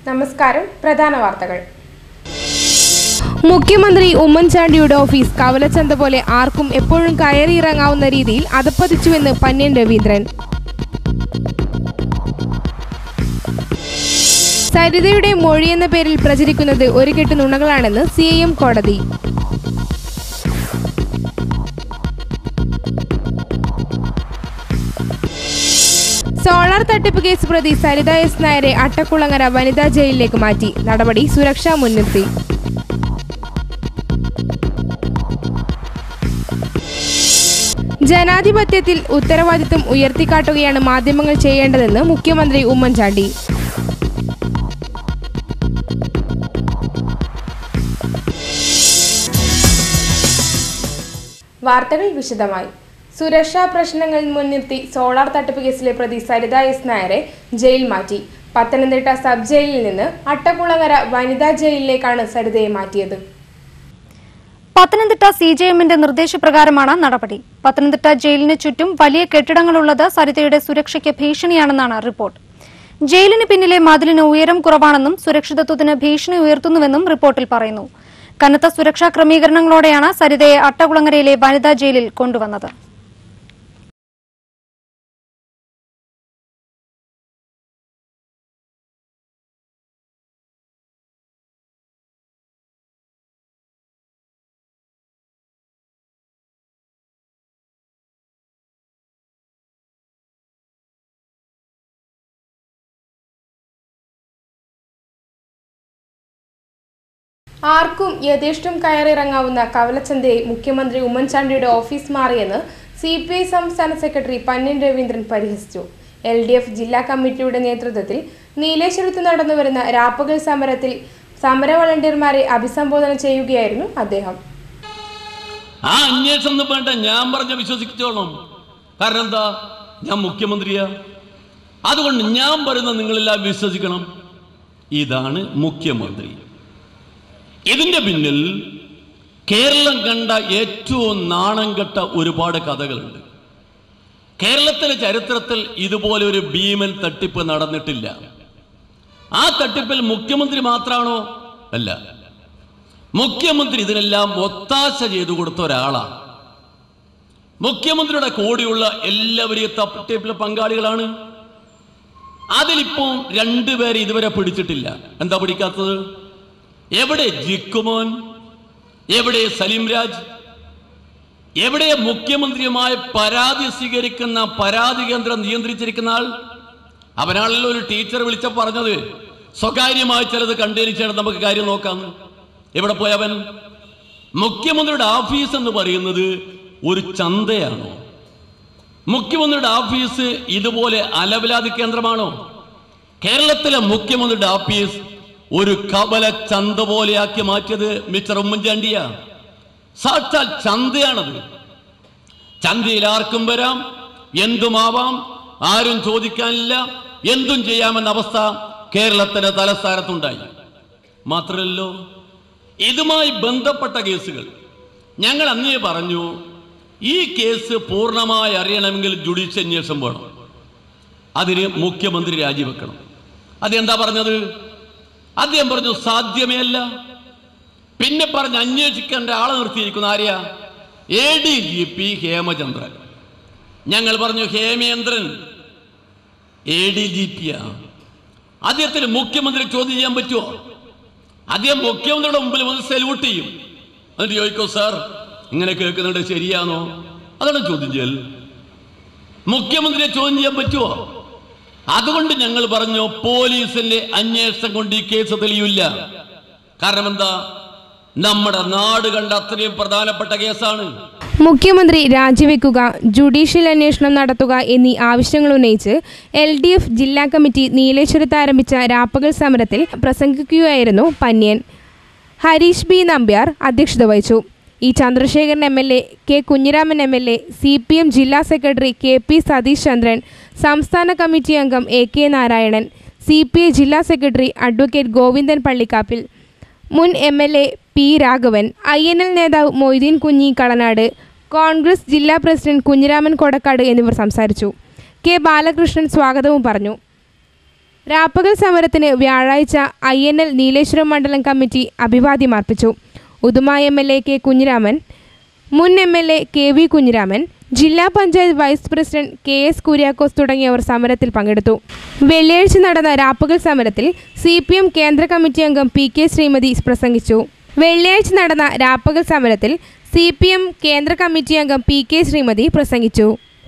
നമസ്കാരം പ്രധാന വാർത്തകൾ മുഖ്യമന്ത്രി ഉമ്മൻചാണ്ടിയുടെ ഓഫീസ് കവലച്ചന്ത പോലെ ആർക്കും എപ്പോഴും കയറിയിറങ്ങാവുന്ന രീതിയിൽ അതപ്പതിച്ചുവെന്ന് പന്ന്യൻ രവീന്ദ്രൻ സരിതയുടെ മൊഴി എന്ന പേരിൽ പ്രചരിക്കുന്നത് ഒരു കെട്ട് നുണകളാണെന്ന് സി എം കോടതി സോളാർ തട്ടിപ്പ് കേസ് പ്രതി സരിത എസ് നായരെ അട്ടക്കുളങ്ങര വനിതാ ജയിലിലേക്ക് മാറ്റി നടപടി സുരക്ഷാ മുൻനിർത്തി ജനാധിപത്യത്തിൽ ഉത്തരവാദിത്വം ഉയർത്തിക്കാട്ടുകയാണ് മാധ്യമങ്ങൾ ചെയ്യേണ്ടതെന്ന് മുഖ്യമന്ത്രി ഉമ്മൻചാണ്ടി വാർത്തകൾ വിശദമായി സുരക്ഷാ പ്രശ്നങ്ങൾ മുൻനിർത്തി സോളാർ തട്ടിപ്പ് കേസിലെ പ്രതി സരിത എസ് നായരെ ജയിൽ മാറ്റി പത്തനംതിട്ട സബ് ജയിലിൽ നിന്ന് അട്ടക്കുളങ്ങര വനിതാ ജയിലിലേക്കാണ് സരിതയെ മാറ്റിയത് പത്തനംതിട്ട സി ജെ എമ്മിന്റെ നിർദ്ദേശപ്രകാരമാണ് നടപടി പത്തനംതിട്ട ജയിലിന് ചുറ്റും വലിയ കെട്ടിടങ്ങളുള്ളത് സരിതയുടെ സുരക്ഷയ്ക്ക് ഭീഷണിയാണെന്നാണ് റിപ്പോർട്ട് ജയിലിന് പിന്നിലെ മതിലിന് ഉയരം കുറവാണെന്നും സുരക്ഷിതത്വത്തിന് ഭീഷണി ഉയർത്തുന്നുവെന്നും റിപ്പോർട്ടിൽ പറയുന്നു കനത്ത സുരക്ഷാ ക്രമീകരണങ്ങളോടെയാണ് സരിതയെ അട്ടകുളങ്ങരയിലെ വനിതാ ജയിലിൽ കൊണ്ടുവന്നത് ആർക്കും യഥേഷ്ടം കയറിയിറങ്ങാവുന്ന കവലച്ചന്തയെ മുഖ്യമന്ത്രി ഉമ്മൻചാണ്ടിയുടെ ഓഫീസ് മാറിയെന്ന് സി പി ഐ സംസ്ഥാന സെക്രട്ടറി പന്ന്യൻ രവീന്ദ്രൻ പരിഹസിച്ചു എൽ ഡി എഫ് ജില്ലാ കമ്മിറ്റിയുടെ നേതൃത്വത്തിൽ നീലേശ്വരത്ത് നടന്നുവരുന്ന രാപ്പകൽ സമരത്തിൽ സമര വളണ്ടിയർമാരെ അഭിസംബോധന ചെയ്യുകയായിരുന്നു അദ്ദേഹം ആ അന്വേഷണം ഒന്നും വേണ്ട ഞാൻ പറഞ്ഞ വിശ്വസിച്ചോളാം കാരണം എന്താ ഞാൻ മുഖ്യമന്ത്രിയാ അതുകൊണ്ട് ഞാൻ പറയുന്ന നിങ്ങളെല്ലാം വിശ്വസിക്കണം ഇതാണ് മുഖ്യമന്ത്രി ഇതിന്റെ പിന്നിൽ കേരളം കണ്ട ഏറ്റവും നാണം കെട്ട ഒരുപാട് കഥകളുണ്ട് കേരളത്തിലെ ചരിത്രത്തിൽ ഇതുപോലെ ഒരു ഭീമൻ തട്ടിപ്പ് നടന്നിട്ടില്ല ആ തട്ടിപ്പിൽ മുഖ്യമന്ത്രി മാത്രമാണോ അല്ല മുഖ്യമന്ത്രി ഇതിനെല്ലാം ഒത്താശ ചെയ്തു കൊടുത്ത ഒരാളാണ് മുഖ്യമന്ത്രിയുടെ കൂടെയുള്ള എല്ലാവരെയും തട്ടിപ്പിലെ പങ്കാളികളാണ് അതിലിപ്പോൾ രണ്ടുപേരെ ഇതുവരെ പിടിച്ചിട്ടില്ല എന്താ പിടിക്കാത്തത് എവിടെ ജിക്കുമോൻ എവിടെ സലീം രാജ് എവിടെ മുഖ്യമന്ത്രിയുമായി പരാതി സ്വീകരിക്കുന്ന പരാതി കേന്ദ്രം നിയന്ത്രിച്ചിരിക്കുന്ന ആൾ അവനാണല്ലോ ഒരു ടീച്ചർ വിളിച്ച പറഞ്ഞത് സ്വകാര്യമായി ചിലത് കണ്ടേനിച്ചാണ് നമുക്ക് കാര്യം നോക്കാം എവിടെ പോയവൻ മുഖ്യമന്ത്രിയുടെ ഓഫീസ് എന്ന് പറയുന്നത് ഒരു ചന്തയാണോ മുഖ്യമന്ത്രിയുടെ ഓഫീസ് ഇതുപോലെ അലവലാതി കേന്ദ്രമാണോ കേരളത്തിലെ മുഖ്യമന്ത്രിയുടെ ഓഫീസ് ഒരു കപല ചന്ത പോലെയാക്കി മാറ്റിയത് മിസ്റ്റർ ഉമ്മൻചാണ്ടിയ സാക്ഷാൽ ചന്തയാണത് ചന്തയിൽ ആർക്കും വരാം എന്തുമാവാം ആരും ചോദിക്കാനില്ല എന്തും ചെയ്യാമെന്ന അവസ്ഥ കേരളത്തിന്റെ തലസ്ഥാനത്തുണ്ടായി മാത്രമല്ലോ ഇതുമായി ബന്ധപ്പെട്ട കേസുകൾ ഞങ്ങൾ അന്നേ പറഞ്ഞു ഈ കേസ് പൂർണ്ണമായി അറിയണമെങ്കിൽ ജുഡീഷ്യൽ അന്വേഷണം വേണം അതിന് മുഖ്യമന്ത്രി രാജിവെക്കണം അതെന്താ പറഞ്ഞത് അദ്ദേഹം പറഞ്ഞു സാധ്യമേ അല്ല പിന്നെ പറഞ്ഞ് അന്വേഷിക്കേണ്ട ആളെ നിർത്തിയിരിക്കുന്ന ആര്യ A D G P Hemachandran ഞങ്ങൾ പറഞ്ഞു Hemendran A D G P ആ അദ്ദേഹത്തിന് മുഖ്യമന്ത്രി ചോദ്യം ചെയ്യാൻ പറ്റുമോ അദ്ദേഹം മുഖ്യമന്ത്രിയുടെ മുമ്പിൽ വന്ന് സല്യൂട്ട് ചെയ്യും എന്നിട്ട് ചോദിക്കോ സാർ ഇങ്ങനെ കേൾക്കുന്നുണ്ട് ശരിയാണോ അതാണ് ചോദ്യം ചെയ്യൽ മുഖ്യമന്ത്രിയെ ചോദ്യം ചെയ്യാൻ പറ്റുമോ അതുകൊണ്ട് ഞങ്ങൾ പറഞ്ഞു പോലീസിന്റെ അന്വേഷണം കൊണ്ട് ഈ കേസ് തെളിയില്ല കാരണം എന്താ നമ്മുടെ നാട് കണ്ട അത്രയും പ്രധാനപ്പെട്ട കേസാണ് മുഖ്യമന്ത്രി രാജിവെക്കുക ജുഡീഷ്യൽ അന്വേഷണം നടത്തുക എന്നീ ആവശ്യങ്ങൾ ഉന്നയിച്ച് എൽ ഡി എഫ് ജില്ലാ കമ്മിറ്റി നീലേശ്വരത്ത് ആരംഭിച്ച രാപ്പകൽ സമരത്തിൽ പ്രസംഗിക്കുകയായിരുന്നു പന്ന്യൻ ഹരീഷ് ബി നമ്പ്യാർ അധ്യക്ഷത വഹിച്ചു E Chandrasekharan M L A K Kunhiraman M L A C P M ജില്ലാ secretary K P Satheesh Chandran സംസ്ഥാന കമ്മിറ്റി അംഗം A K Narayanan C P I ജില്ലാ സെക്രട്ടറി അഡ്വക്കേറ്റ് ഗോവിന്ദൻ പള്ളിക്കാപ്പിൽ മുൻ M L A P Raghavan I N L നേതാവ് മൊയ്തീൻ കുഞ്ഞി കളനാട് കോൺഗ്രസ് ജില്ലാ പ്രസിഡന്റ് കുഞ്ഞിരാമൻ കൊടക്കാട് എന്നിവർ സംസാരിച്ചു കെ ബാലകൃഷ്ണൻ സ്വാഗതവും പറഞ്ഞു രാപ്പകൽ സമരത്തിന് വ്യാഴാഴ്ച ഐ എൻ എൽ നീലേശ്വരം മണ്ഡലം കമ്മിറ്റി അഭിവാദ്യം അർപ്പിച്ചു Uduma M L A K Kunhiraman മുൻ M L A K V Kunhiraman ജില്ലാ panchayat vice president K S Kuriakose തുടങ്ങിയവർ സമരത്തിൽ പങ്കെടുത്തു വെള്ളിയാഴ്ച നടന്ന രാപ്പകൽ സമരത്തിൽ സി പി എം കേന്ദ്ര കമ്മിറ്റി അംഗം പി കെ ശ്രീമതി പ്രസംഗിച്ചു വെള്ളിയാഴ്ച നടന്ന രാപ്പകൽ സമരത്തിൽ സി പി എം കേന്ദ്ര കമ്മിറ്റി അംഗം പി കെ ശ്രീമതി പ്രസംഗിച്ചു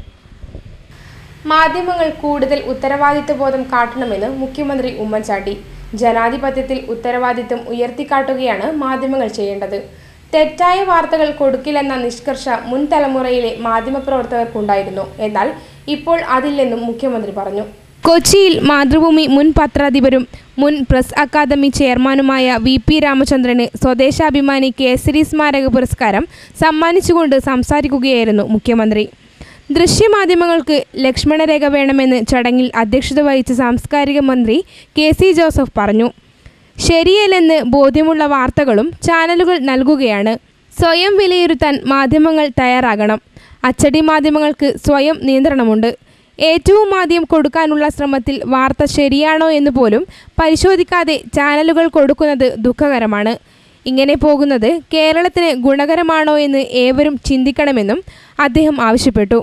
മാധ്യമങ്ങൾ കൂടുതൽ ഉത്തരവാദിത്വബോധം കാട്ടണമെന്ന് മുഖ്യമന്ത്രി ഉമ്മൻചാണ്ടി ജനാധിപത്യത്തിൽ ഉത്തരവാദിത്വം ഉയർത്തിക്കാട്ടുകയാണ് മാധ്യമങ്ങൾ ചെയ്യേണ്ടത് തെറ്റായ വാർത്തകൾ കൊടുക്കില്ലെന്ന നിഷ്കർഷ മുൻ തലമുറയിലെ മാധ്യമപ്രവർത്തകർക്കുണ്ടായിരുന്നു എന്നാൽ ഇപ്പോൾ അതില്ലെന്നും മുഖ്യമന്ത്രി പറഞ്ഞു കൊച്ചിയിൽ മാതൃഭൂമി മുൻ പത്രാധിപരും മുൻ പ്രസ് അക്കാദമി ചെയർമാനുമായ വി പി രാമചന്ദ്രന് സ്വദേശാഭിമാനി കേസരി സ്മാരക പുരസ്കാരം സമ്മാനിച്ചുകൊണ്ട് സംസാരിക്കുകയായിരുന്നു മുഖ്യമന്ത്രി ദൃശ്യമാധ്യമങ്ങൾക്ക് ലക്ഷ്മണരേഖ വേണമെന്ന് ചടങ്ങിൽ അധ്യക്ഷത വഹിച്ച സാംസ്കാരിക മന്ത്രി കെ സി ജോസഫ് പറഞ്ഞു ശരിയല്ലെന്ന് ബോധ്യമുള്ള വാർത്തകളും ചാനലുകൾ നൽകുകയാണ് സ്വയം വിലയിരുത്താൻ മാധ്യമങ്ങൾ തയ്യാറാകണം അച്ചടി മാധ്യമങ്ങൾക്ക് സ്വയം നിയന്ത്രണമുണ്ട് ഏറ്റവും ആദ്യം കൊടുക്കാനുള്ള ശ്രമത്തിൽ വാർത്ത ശരിയാണോ എന്ന് പോലും പരിശോധിക്കാതെ ചാനലുകൾ കൊടുക്കുന്നത് ദുഃഖകരമാണ് ഇങ്ങനെ പോകുന്നത് കേരളത്തിന് ഗുണകരമാണോ എന്ന് ഏവരും ചിന്തിക്കണമെന്നും അദ്ദേഹം ആവശ്യപ്പെട്ടു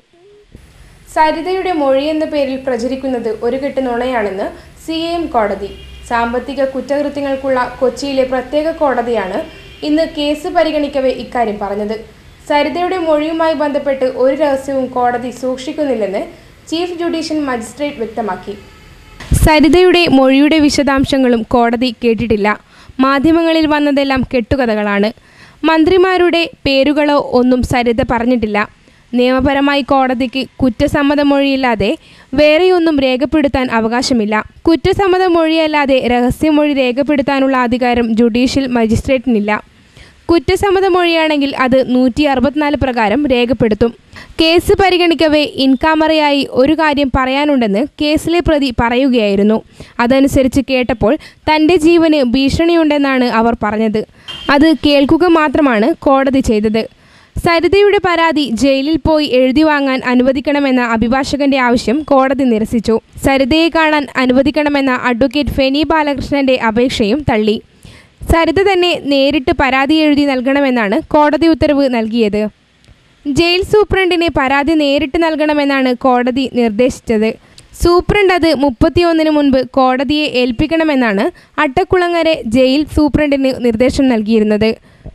സരിതയുടെ മൊഴി എന്ന പേരിൽ പ്രചരിക്കുന്നത് ഒരു കെട്ട് നുണയാണെന്ന് സി എം കോടതി സാമ്പത്തിക കുറ്റകൃത്യങ്ങൾക്കുള്ള കൊച്ചിയിലെ പ്രത്യേക കോടതിയാണ് ഇന്ന് കേസ് പരിഗണിക്കവേ ഇക്കാര്യം പറഞ്ഞത് സരിതയുടെ മൊഴിയുമായി ബന്ധപ്പെട്ട് ഒരു രഹസ്യവും കോടതി സൂക്ഷിക്കുന്നില്ലെന്ന് ചീഫ് ജുഡീഷ്യൽ മജിസ്ട്രേറ്റ് വ്യക്തമാക്കി സരിതയുടെ മൊഴിയുടെ വിശദാംശങ്ങളും കോടതി കേട്ടിട്ടില്ല മാധ്യമങ്ങളിൽ വന്നതെല്ലാം കെട്ടുകഥകളാണ് മന്ത്രിമാരുടെ പേരുകളോ ഒന്നും സരിത പറഞ്ഞിട്ടില്ല നിയമപരമായി കോടതിക്ക് കുറ്റസമ്മത മൊഴിയില്ലാതെ വേറെയൊന്നും രേഖപ്പെടുത്താൻ അവകാശമില്ല കുറ്റസമ്മത മൊഴിയല്ലാതെ രഹസ്യമൊഴി രേഖപ്പെടുത്താനുള്ള അധികാരം ജുഡീഷ്യൽ മജിസ്ട്രേറ്റിനില്ല കുറ്റസമ്മത മൊഴിയാണെങ്കിൽ അത് നൂറ്റി അറുപത്തിനാല് പ്രകാരം രേഖപ്പെടുത്തും കേസ് പരിഗണിക്കവേ ഇൻകാമറയായി ഒരു കാര്യം പറയാനുണ്ടെന്ന് കേസിലെ പ്രതി പറയുകയായിരുന്നു അതനുസരിച്ച് കേട്ടപ്പോൾ തൻ്റെ ജീവന് ഭീഷണിയുണ്ടെന്നാണ് അവർ പറഞ്ഞത് അത് കേൾക്കുക മാത്രമാണ് കോടതി ചെയ്തത് സരിതയുടെ പരാതി ജയിലിൽ പോയി എഴുതി വാങ്ങാൻ അനുവദിക്കണമെന്ന അഭിഭാഷകന്റെ ആവശ്യം കോടതി നിരസിച്ചു സരിതയെ കാണാൻ അനുവദിക്കണമെന്ന അഡ്വക്കേറ്റ് ഫെനി ബാലകൃഷ്ണന്റെ അപേക്ഷയും തള്ളി സരിത തന്നെ നേരിട്ട് പരാതി എഴുതി നൽകണമെന്നാണ് കോടതി ഉത്തരവ് നൽകിയത് ജയിൽ സൂപ്രണ്ടിന് പരാതി നേരിട്ട് നൽകണമെന്നാണ് കോടതി നിർദ്ദേശിച്ചത് സൂപ്രണ്ട് അത് മുപ്പത്തിയൊന്നിന് മുൻപ് കോടതിയെ ഏൽപ്പിക്കണമെന്നാണ് അട്ടക്കുളങ്ങര ജയിൽ സൂപ്രണ്ടിന് നിർദ്ദേശം നൽകിയിരുന്നത്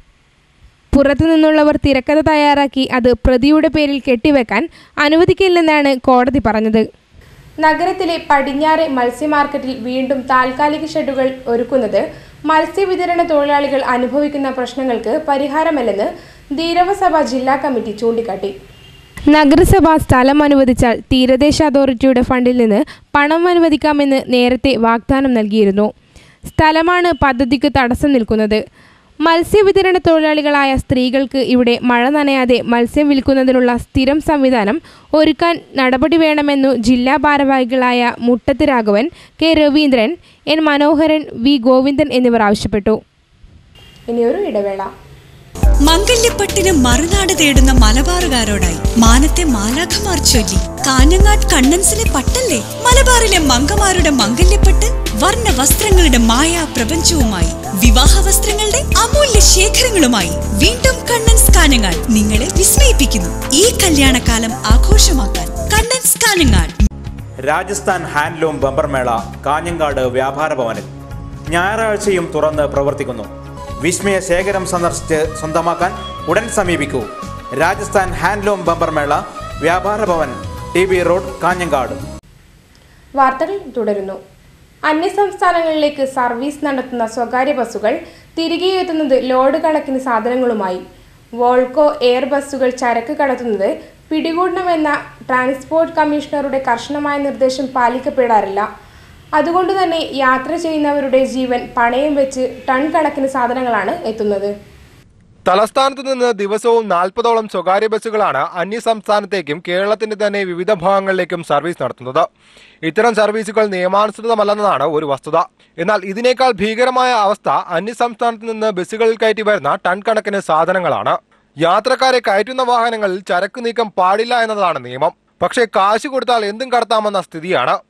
പുറത്തു നിന്നുള്ളവർ തിരക്കഥ തയ്യാറാക്കി അത് പ്രതിയുടെ പേരിൽ കെട്ടിവെക്കാൻ അനുവദിക്കില്ലെന്നാണ് കോടതി പറഞ്ഞത് നഗരത്തിലെ പടിഞ്ഞാറെ മത്സ്യമാർക്കറ്റിൽ വീണ്ടും താൽക്കാലിക ഷെഡുകൾ ഒരുക്കുന്നത് മത്സ്യവിതരണ തൊഴിലാളികൾ അനുഭവിക്കുന്ന പ്രശ്നങ്ങൾക്ക് പരിഹാരമല്ലെന്ന് ധീരവസഭ ജില്ലാ കമ്മിറ്റി ചൂണ്ടിക്കാട്ടി നഗരസഭ സ്ഥലം അനുവദിച്ചാൽ തീരദേശ അതോറിറ്റിയുടെ ഫണ്ടിൽ നിന്ന് പണം അനുവദിക്കാമെന്ന് നേരത്തെ വാഗ്ദാനം നൽകിയിരുന്നു സ്ഥലമാണ് പദ്ധതിക്ക് തടസ്സം നിൽക്കുന്നത് മത്സ്യവിതരണ തൊഴിലാളികളായ സ്ത്രീകൾക്ക് ഇവിടെ മഴ നനയാതെ മത്സ്യം വിൽക്കുന്നതിനുള്ള സ്ഥിരം സംവിധാനം ഒരുക്കാൻ നടപടി വേണമെന്നു ജില്ലാ ഭാരവാഹികളായ Muttath Raghavan K Raveendran N Manoharan V Govindan എന്നിവർ ആവശ്യപ്പെട്ടു ഇനിയൊരു ഇടവേള മംഗല്യപ്പട്ടിന് മറുനാട് തേടുന്ന മലബാറുകാരോടായി മാനത്തെ മാലാഖമാർ ചൊല്ലി കാഞ്ഞങ്ങാട് കണ്ണൻസിലെ പട്ടല്ലേ മലബാറിലെ മങ്കമാരുടെ മംഗല്യപ്പട്ട് വർണ്ണ വസ്ത്രങ്ങളുടെ മായാ പ്രപഞ്ചവുമായി വിവാഹ വസ്ത്രങ്ങളുടെ അമൂല്യ ശേഖരങ്ങളുമായി വീണ്ടും കണ്ണൻസ് കാഞ്ഞങ്ങാട് നിങ്ങളെ വിസ്മയിപ്പിക്കുന്നു ഈ കല്യാണകാലം ആഘോഷമാക്കാൻ കണ്ണൻസ് കാഞ്ഞങ്ങാട് രാജസ്ഥാൻ ഹാൻഡ്ലൂം ബമ്പർമേള കാഞ്ഞങ്ങാട് വ്യാപാര ഭവനിൽ ഞായറാഴ്ചയും തുറന്ന് പ്രവർത്തിക്കുന്നു വിസ്മയ ശേഖരം സന്ദർശിച്ച് സ്വന്തമാക്കാൻ ഉടൻ സമീപിക്കൂ രാജസ്ഥാൻ ഹാൻഡ്ലൂം ബമ്പർമേള Vyapara Bhavan T B road Kanhangad വാർത്തകൾ തുടരുന്നു അന്യസംസ്ഥാനങ്ങളിലേക്ക് സർവീസ് നടത്തുന്ന സ്വകാര്യ ബസ്സുകൾ തിരികെ എത്തുന്നത് ലോഡ് കണക്കിന് സാധനങ്ങളുമായി വോൾക്കോ എയർ ബസ്സുകൾ ചരക്ക് കടത്തുന്നത് പിടികൂടണമെന്ന ട്രാൻസ്പോർട്ട് കമ്മീഷണറുടെ കർശനമായ നിർദ്ദേശം പാലിക്കപ്പെടാറില്ല അതുകൊണ്ട് തന്നെ യാത്ര ചെയ്യുന്നവരുടെ ജീവൻ പണയം വെച്ച് ടൺ കണക്കിന് സാധനങ്ങളാണ് എത്തുന്നത് തലസ്ഥാനത്ത് നിന്ന് ദിവസവും നാൽപ്പതോളം സ്വകാര്യ ബസ്സുകളാണ് അന്യസംസ്ഥാനത്തേക്കും കേരളത്തിന്റെ തന്നെ വിവിധ ഭാഗങ്ങളിലേക്കും സർവീസ് നടത്തുന്നത് ഇത്തരം സർവീസുകൾ നിയമാനുസൃതമല്ലെന്നതാണ് ഒരു വസ്തുത എന്നാൽ ഇതിനേക്കാൾ ഭീകരമായ അവസ്ഥ അന്യസംസ്ഥാനത്ത് നിന്ന് ബസ്സുകളിൽ കയറ്റി വരുന്ന ടൺ കണക്കിന് സാധനങ്ങളാണ് യാത്രക്കാരെ കയറ്റുന്ന വാഹനങ്ങളിൽ ചരക്ക് നീക്കം പാടില്ല എന്നതാണ് നിയമം പക്ഷേ കാശ് കൊടുത്താൽ എന്തും കടത്താമെന്ന സ്ഥിതിയാണ്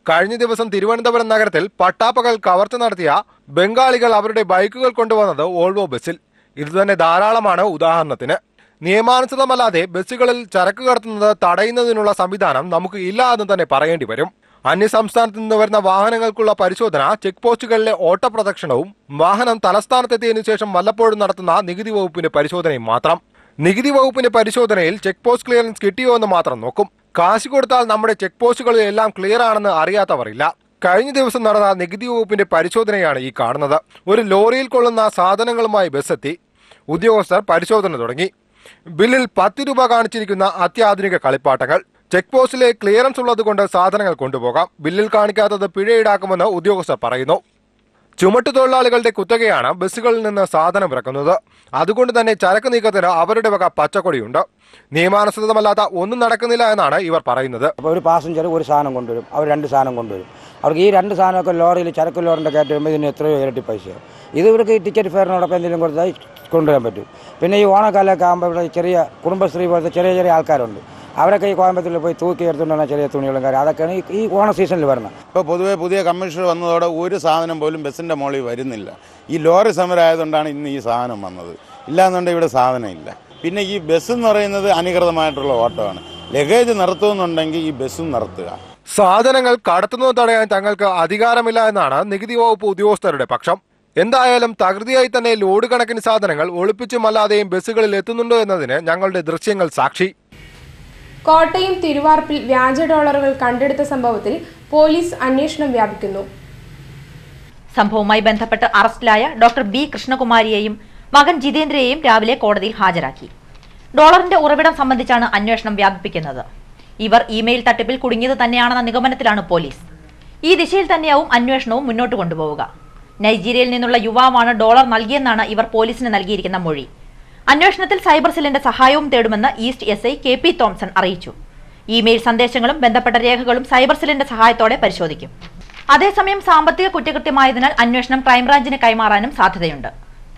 കഴിഞ്ഞ ദിവസം തിരുവനന്തപുരം നഗരത്തിൽ പട്ടാപ്പകൽ കവർച്ച നടത്തിയ ബംഗാളികൾ അവരുടെ ബൈക്കുകൾ കൊണ്ടുവന്നത് ഓൾവോ ബസ്സിൽ ഇതുതന്നെ ധാരാളമാണ് ഉദാഹരണത്തിന് നിയമാനുസൃതമല്ലാതെ ബസ്സുകളിൽ ചരക്ക് കടത്തുന്നത് തടയുന്നതിനുള്ള സംവിധാനം നമുക്ക് ഇല്ല എന്ന് തന്നെ പറയേണ്ടി വരും അന്യസംസ്ഥാനത്ത് നിന്ന് വരുന്ന വാഹനങ്ങൾക്കുള്ള പരിശോധന ചെക്ക് പോസ്റ്റുകളിലെ ഓട്ട പ്രദക്ഷിണവും വാഹനം തലസ്ഥാനത്തെത്തിയതിനു ശേഷം വല്ലപ്പോഴും നടത്തുന്ന നികുതി വകുപ്പിന്റെ പരിശോധനയും മാത്രം നികുതി വകുപ്പിന്റെ പരിശോധനയിൽ ചെക്ക് പോസ്റ്റ് ക്ലിയറൻസ് കിട്ടിയോ എന്ന് മാത്രം നോക്കും കാശ് കൊടുത്താൽ നമ്മുടെ ചെക്ക് പോസ്റ്റുകളിൽ എല്ലാം ക്ലിയർ ആണെന്ന് അറിയാത്തവരില്ല കഴിഞ്ഞ ദിവസം നടന്ന നികുതി വകുപ്പിന്റെ പരിശോധനയാണ് ഈ കാണുന്നത് ഒരു ലോറിയിൽ കൊള്ളുന്ന സാധനങ്ങളുമായി ബസ് എത്തി ഉദ്യോഗസ്ഥർ പരിശോധന തുടങ്ങി ബില്ലിൽ പത്ത് രൂപ കാണിച്ചിരിക്കുന്ന അത്യാധുനിക കളിപ്പാട്ടങ്ങൾ ചെക്ക് പോസ്റ്റിലെ ക്ലിയറൻസ് ഉള്ളതുകൊണ്ട് സാധനങ്ങൾ കൊണ്ടുപോകാം ബില്ലിൽ കാണിക്കാത്തത് പിഴ ഈടാക്കുമെന്ന് ഉദ്യോഗസ്ഥർ പറയുന്നു ചുമട്ടു തൊഴിലാളികളുടെ കുത്തകയാണ് ബസ്സുകളിൽ നിന്ന് സാധനം ഇറക്കുന്നത് അതുകൊണ്ട് തന്നെ ചരക്ക് നീക്കത്തിന് അവരുടെ വക പച്ചക്കൊടിയുണ്ട് നിയമാനുസൃതമല്ലാത്ത ഒന്നും നടക്കുന്നില്ല എന്നാണ് ഇവർ പറയുന്നത് അപ്പോൾ ഒരു പാസഞ്ചർ ഒരു സാധനം കൊണ്ടുവരും അവർ രണ്ട് സാധനം കൊണ്ടുവരും അവർക്ക് ഈ രണ്ട് സാധനമൊക്കെ ലോറിയിൽ ചരക്ക് ലോറിൻ്റെ കയറ്റി വരുമ്പോൾ ഇതിന് എത്രയോ ഇരട്ടി പൈസയാവും ഇത് ഇവർക്ക് ഈ ടിക്കറ്റ് ഫെയറിനോടൊപ്പം എന്തെങ്കിലും കൊടുത്താൽ കൊണ്ടുവരാൻ പറ്റും പിന്നെ ഈ ഓണക്കാലമൊക്കെ ആകുമ്പോൾ ഇവിടെ ചെറിയ കുടുംബശ്രീ പോലത്തെ ചെറിയ ചെറിയ ആൾക്കാരുണ്ട് അവരൊക്കെ ഈ കോയമ്പത്തൂരിൽ പോയി തൂക്കി എടുത്തുകൊണ്ടാണ് ചെറിയ തുണികളും കാര്യം അതൊക്കെയാണ് ഈ- ഈ ഓണ സീസണിൽ വരുന്നത് ഇപ്പോൾ പൊതുവെ പുതിയ കമ്മീഷണർ വന്നതോടെ ഒരു സാധനം പോലും ബസ്സിൻ്റെ മുകളിൽ വരുന്നില്ല ഈ ലോറി സമരം ആയതുകൊണ്ടാണ് ഇന്ന് ഈ സാധനം വന്നത് ഇല്ലാന്നുണ്ടെങ്കിൽ ഇവിടെ സാധനം ഇല്ല പിന്നെ ഈ ബസ് എന്ന് പറയുന്നത് അനധികൃതമായിട്ടുള്ള ഓട്ടമാണ് ലഗേജ് നിർത്തുമെന്നുണ്ടെങ്കിൽ ഈ ബസ്സും നിർത്തുക സാധനങ്ങൾ കടത്തുന്നത് തടയാൻ തങ്ങൾക്ക് അധികാരമില്ല എന്നാണ് നികുതി വകുപ്പ് ഉദ്യോഗസ്ഥരുടെ പക്ഷം എന്തായാലും തകൃതിയായി തന്നെ ലോഡ് കണക്കിന് സാധനങ്ങൾ ഒളിപ്പിച്ചുമല്ലാതെയും ബസ്സുകളിൽ എത്തുന്നുണ്ടോ എന്നതിന് ഞങ്ങളുടെ ദൃശ്യങ്ങൾ സാക്ഷി കോട്ടയം തിരുവാർപ്പിൽ വ്യാജ ഡോളറുകൾ കണ്ടെടുത്ത സംഭവത്തിൽ പോലീസ് അന്വേഷണം വ്യാപിക്കുന്നു സംഭവവുമായി ബന്ധപ്പെട്ട് അറസ്റ്റിലായ ഡോക്ടർ ബി കൃഷ്ണകുമാരിയെയും മകൻ ജിതേന്ദ്രയെയും രാവിലെ കോടതിയിൽ ഹാജരാക്കി ഡോളറിന്റെ ഉറവിടം സംബന്ധിച്ചാണ് അന്വേഷണം വ്യാപിപ്പിക്കുന്നത് ഇവർ ഇമെയിൽ തട്ടിപ്പിൽ കുടുങ്ങിയത് തന്നെയാണെന്ന നിഗമനത്തിലാണ് പോലീസ് ഈ ദിശയിൽ തന്നെയാവും അന്വേഷണവും മുന്നോട്ട് കൊണ്ടുപോവുക നൈജീരിയയിൽ നിന്നുള്ള യുവാവാണ് ഡോളർ നൽകിയെന്നാണ് ഇവർ പോലീസിന് നൽകിയിരിക്കുന്ന മൊഴി അന്വേഷണത്തിൽ സൈബർ സെല്ലിന്റെ സഹായവും തേടുമെന്ന് east S I K P Thomson അറിയിച്ചു ഇമെയിൽ സന്ദേശങ്ങളും ബന്ധപ്പെട്ട രേഖകളും സൈബർ സെല്ലിന്റെ സഹായത്തോടെ പരിശോധിക്കും അതേസമയം സാമ്പത്തിക കുറ്റകൃത്യമായതിനാൽ അന്വേഷണം ക്രൈംബ്രാഞ്ചിന് കൈമാറാനും സാധ്യതയുണ്ട്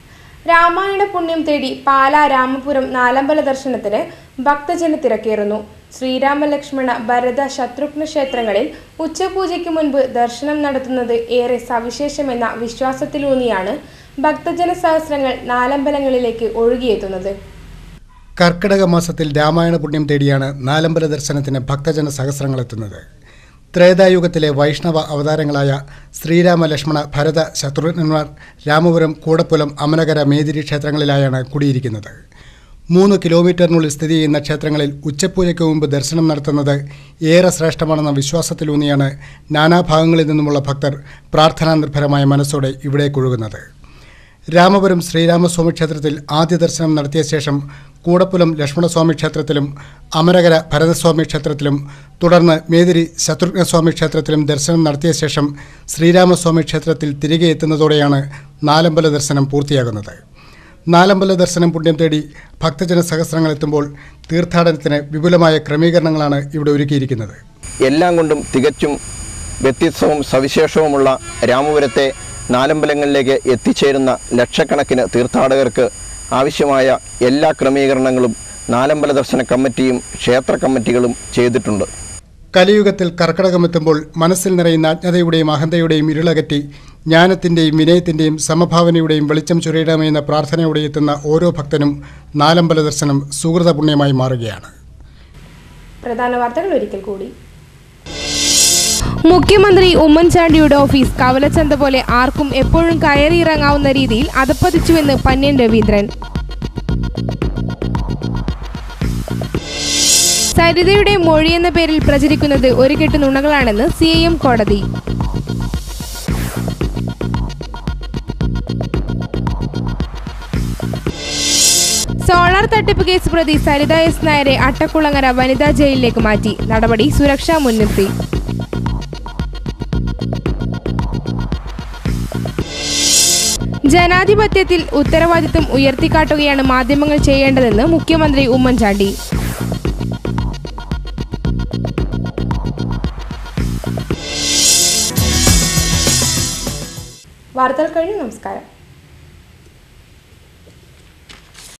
രാമായണ പുണ്യം തേടി പാലാ രാമപുരം നാലമ്പല ദർശനത്തിന് ഭക്തജന തിരക്കേറുന്നു ശ്രീരാമ ലക്ഷ്മണ ഭരത ശത്രുഘ്ന ക്ഷേത്രങ്ങളിൽ ഉച്ചപൂജയ്ക്ക് മുൻപ് ദർശനം നടത്തുന്നത് ഏറെ സവിശേഷമെന്ന വിശ്വാസത്തിലൂന്നിയാണ് ഭക്തജന സഹസ്രങ്ങൾ നാലമ്പലങ്ങളിലേക്ക് ഒഴുകിയെത്തുന്നത് കർക്കിടക മാസത്തിൽ രാമായണ പുണ്യം തേടിയാണ് നാലമ്പല ദർശനത്തിന് ഭക്തജന സഹസ്രങ്ങളെത്തുന്നത് ത്രേതായുഗത്തിലെ വൈഷ്ണവ അവതാരങ്ങളായ ശ്രീരാമ ലക്ഷ്മണ ഭരത ശത്രുഘ്നന്മാർ രാമപുരം കൂടപ്പുലം അമനകര മേതിരി ക്ഷേത്രങ്ങളിലായാണ് കുടിയിരിക്കുന്നത് മൂന്ന് കിലോമീറ്ററിനുള്ളിൽ സ്ഥിതി ചെയ്യുന്ന ക്ഷേത്രങ്ങളിൽ ഉച്ചപൂജയ്ക്ക് മുമ്പ് ദർശനം നടത്തുന്നത് ഏറെ ശ്രേഷ്ഠമാണെന്ന വിശ്വാസത്തിലൂന്നിയാണ് നാനാഭാഗങ്ങളിൽ നിന്നുമുള്ള ഭക്തർ പ്രാർത്ഥനാ നിർഭരമായ മനസ്സോടെ ഇവിടേക്കൊഴുകുന്നത് രാമപുരം ശ്രീരാമസ്വാമി ക്ഷേത്രത്തിൽ ആദ്യ ദർശനം നടത്തിയ ശേഷം കൂടപ്പുലം ലക്ഷ്മണസ്വാമി ക്ഷേത്രത്തിലും അമരകര ഭരതസ്വാമി ക്ഷേത്രത്തിലും തുടർന്ന് മേതിരി ശത്രുഘ്നസ്വാമി ക്ഷേത്രത്തിലും ദർശനം നടത്തിയ ശേഷം ശ്രീരാമസ്വാമി ക്ഷേത്രത്തിൽ തിരികെ എത്തുന്നതോടെയാണ് നാലമ്പല ദർശനം പൂർത്തിയാകുന്നത് നാലമ്പല ദർശനം പുണ്യം തേടി ഭക്തജന സഹസ്രങ്ങൾ എത്തുമ്പോൾ തീർത്ഥാടനത്തിന് വിപുലമായ ക്രമീകരണങ്ങളാണ് ഇവിടെ ഒരുക്കിയിരിക്കുന്നത് എല്ലാം കൊണ്ടും തികച്ചും വ്യത്യസ്തവും സവിശേഷവുമുള്ള രാമപുരത്തെ നാലമ്പലങ്ങളിലേക്ക് എത്തിച്ചേരുന്ന ലക്ഷക്കണക്കിന് തീർത്ഥാടകർക്ക് ആവശ്യമായ എല്ലാ ക്രമീകരണങ്ങളും നാലമ്പല ദർശന കമ്മിറ്റിയും ക്ഷേത്ര കമ്മിറ്റികളും ചെയ്തിട്ടുണ്ട് കലിയുഗത്തിൽ കർക്കടകമെത്തുമ്പോൾ മനസ്സിൽ നിറയുന്ന അജ്ഞതയുടെയും അഹന്തയുടെയും ഇരുളകറ്റി ജ്ഞാനത്തിൻ്റെയും വിനയത്തിൻ്റെയും സമഭാവനയുടെയും വെളിച്ചം ചുരയിടമെന്ന പ്രാർത്ഥനയോടെ എത്തുന്ന ഓരോ ഭക്തനും നാലമ്പല ദർശനം സുഹൃത പുണ്യമായി മാറുകയാണ് പ്രധാന വാർത്തകൾ ഒരിക്കൽ കൂടി മുഖ്യമന്ത്രി ഉമ്മൻചാണ്ടിയുടെ ഓഫീസ് കവലച്ചന്ത പോലെ ആർക്കും എപ്പോഴും കയറിയിറങ്ങാവുന്ന രീതിയിൽ അതപ്പതിച്ചുവെന്ന് പന്ന്യൻ രവീന്ദ്രൻ സരിതയുടെ മൊഴി എന്ന പേരിൽ പ്രചരിക്കുന്നത് ഒരു കെട്ട് നുണകളാണെന്ന് സി എം കോടതി സോളാർ തട്ടിപ്പ് കേസ് പ്രതി സരിത എസ് നായരെ അട്ടക്കുളങ്ങര വനിതാ ജയിലിലേക്ക് മാറ്റി നടപടി സുരക്ഷാ മുൻനിർത്തി ജനാധിപത്യത്തിൽ ഉത്തരവാദിത്വം ഉയർത്തിക്കാട്ടുകയാണ് മാധ്യമങ്ങൾ ചെയ്യേണ്ടതെന്ന് മുഖ്യമന്ത്രി ഉമ്മൻചാണ്ടി വാർത്തകൾ കഴിഞ്ഞു നമസ്കാരം